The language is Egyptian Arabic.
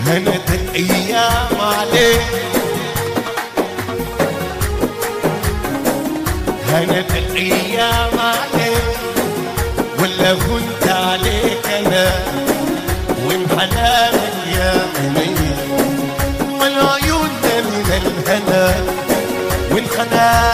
هنت الايام عليك هنت الايام عليك ولا كنت عليك انا وانحنانك يا مني والعيون من الهنا وانخدعت